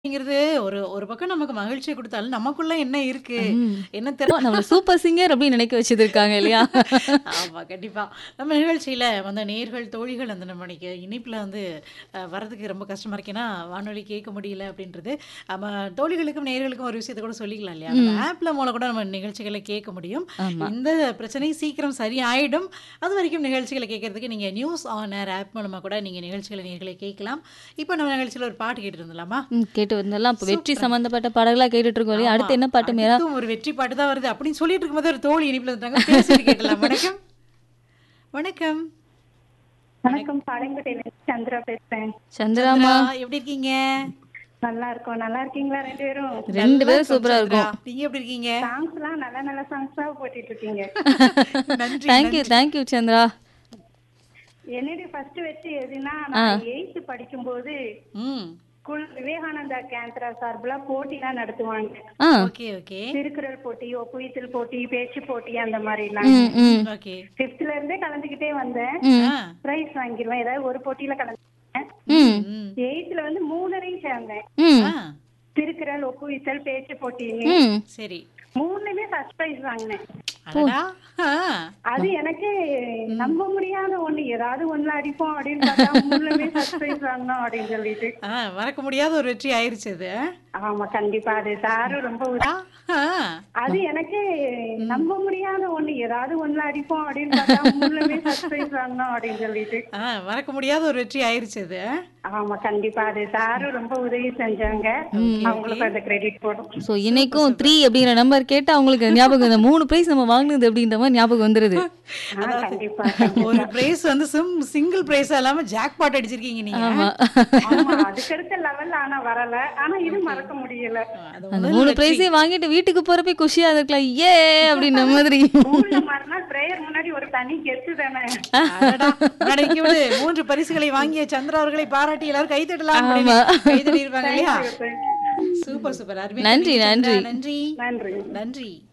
அப்படிங்கிறது ஒரு ஒரு பக்கம் நமக்கு மகிழ்ச்சிய குடுத்தாலும், நமக்குள்ள என்ன இருக்கு? ம். என்ன ஓ! நம்மள சூப்பர் சிங்கர் அப்படின்னு நினைக்க வச்சிருக்காங்க இல்லையா? ஆமா, கண்டிப்பா. நம்ம நிகழ்ச்சியில வந்த நேயர்கள், தோழிகள் வந்து நம்ம இன்னைக்கு இணைப்புல வந்து அ வரதுக்கு ரொம்ப கஷ்டமா இருக்கு. ஏன்னா, வானொலி கேட்க முடியல அப்படின்றது. நம்ம தோழிகளுக்கும், நேயர்களுக்கும் ஒரு விஷயத்த கூட சொல்லிக்கலாம் இல்லையா? நம்ம ம். ஆப்ல மூலம் கூட நம்ம நிகழ்ச்சிகள கேட்க முடியும். ஆமா. இந்த பிரச்சனை சீக்கிரம் சரியாயிடும். அதுவரைக்கும் நிகழ்ச்சிகள கேட்கறதுக்கு நீங்க நியூஸ் ஆன் ஏர் ஆப் மூலமா கூட நீங்க நிகழ்ச்சிகள நேயர்களே கேட்கலாம். இப்போ நம்ம நிகழ்ச்சியில ஒரு பாட்டு கேட்டுட்டு வந்துடலாமா? ம். கேட்டு வந்தெல்லாம் இப்ப வெற்றி சூப்பர். சம்பந்தப்பட்ட பாடல்களா கேட்டுட்டு இருக்கோம் இல்லையா? ஆமா. அடுத்து என்ன பாட்டு மேரா? அடுத்தும் ஒரு வெற்றி பாட்டு தான் வருது அப்படின்னு சொல்லிட்டு இருக்கும்போது ஒரு தோழி இணைப்புல வந்துட்டாங்க. பேசிட்டு கேட்டலாம். வணக்கம். வணக்கம். வணக்கம் பாளையங்கோட்டையில சந்திரா பேசுறேன் சந்திராமா. சந்திரா, எப்படி இருக்கீங்க? நல்லா இருக்கோம் நல்லா இருக்கீங்களா ரெண்டு பேரும் ரெண்டு நல்லா பேரும் இருக்கோம் சூப்பரா சந்திரா. இருக்கும். நீங்க எப்படி இருக்கீங்க? சாங்ஸ் எல்லாம் நல்ல நல்ல சாங்ஸா போட்டுட்டு இருக்கீங்க நன்றி, தேங்க் யூ நன்றி. Thank you Chandra. என்னுடைய ஃபர்ஸ்ட் வெற்றி எதுனா ஆ. நான் எயித்து படிக்கும்போது ம். ஸ்கூல் விவேகானந்தா கேந்திரா சார்பில் போட்டிலாம் நடத்துவாங்க ஆ. Okay, okay. திருக்குறள் போட்டி ஒப்புவித்தல் போட்டி பேச்சு போட்டி அந்த மாதிரி எல்லாம் ம் ம் ஓகே. ஃபிஃப்த்ல இருந்தே கலந்துக்கிட்டே வந்தேன் ம் ஆ. பிரைஸ் வாங்கிடுவேன் ஏதாவது ஒரு போட்டியில கலந்துக்கிட்டேன் ம் ம். எயித்துல வந்து மூணுலையும் சேர்ந்தேன் ம் ஆ. திருக்குறள் ஒப்புவித்தல் பேச்சு போட்டின்னு ம் சரி. மூணுலயுமே ஃபர்ஸ்ட் பிரைஸ் வாங்கினேன் அடடா. ஆ. அது எனக்கு நம்ப முடியாத ஒண்ணு ஏதாவது ஒண்ணுல அடிப்போம் அப்படின்னு பார்த்தா மூணுலயுமே ஃபர்ஸ்ட் பிரைஸ் வாங்கணும் அப்படின்னு சொல்லிட்டு ஆ, மறக்க முடியாத ஒரு வெற்றி ஆயிருச்சு அது. ஆமா கண்டிப்பா அது சாரும் ரொம்ப உதவி- ஆ. அது எனக்கு நம்ப முடியாத ஒண்ணு ஏதாவது ஒண்ணுல அடிப்போம் அப்படின்னு பார்த்தா மூணுலயுமே ஃபர்ஸ்ட் பிரைஸ் வாங்கணும் அப்படின்னு சொல்லிட்டு ஆ, மறக்க முடியாத ஒரு வெற்றி ஆயிருச்சு அது. ஆமா கண்டிப்பா அது சாரும் ரொம்ப உதவி செஞ்சாங்க அவங்களுக்கு அந்த கிரெடிட் போடும் ஸோ இன்னைக்கும் த்ரீ அப்படிங்கிற நம்பர் கேட்டா அவங்களுக்கு ஞாபகம் இந்த மூணு பிரைஸ் நம்ம வாங்கினது அப்படின்ற மாதிரி ஞாபகம் வந்துருது ஆ, கண்டிப்பா ஒரு பிரைஸ் வந்து சிம் சிங்கிள் பிரைஸ் இல்லாம ஜாக் பாட் அடிச்சிருக்கீங்க நீங்க ஆமா ஆமா அதுக்கடுத்த லெவல்ல ஆனா வரல ஆனா இது மறக்க முடியல அது அந்த முதல் மூணு வெற்றி. பிரைஸையும் வாங்கிட்டு வீட்டுக்கு போறப்ப குஷியா இருக்கலாம் ஏ அப்படின்ற மாதிரி ஊர்ல மறுநாள் பிரேயர் முன்னாடி ஒரு தனி கெத்து தானே அடடா. முன்னாடி நிக்க விடு. மூன்று பரிசுகளை வாங்கிய சந்திரா அவர்களை பாராட்டி எல்லாரும் கைத்தட்டலாம் ஆமா. கைத்தட்டி இருப்பாங்க இல்லையா Thank you. சூப்பர் சூப்பர் அருமை நன்றி, சந்திரா. நன்றி. நன்றி நன்றி நன்றி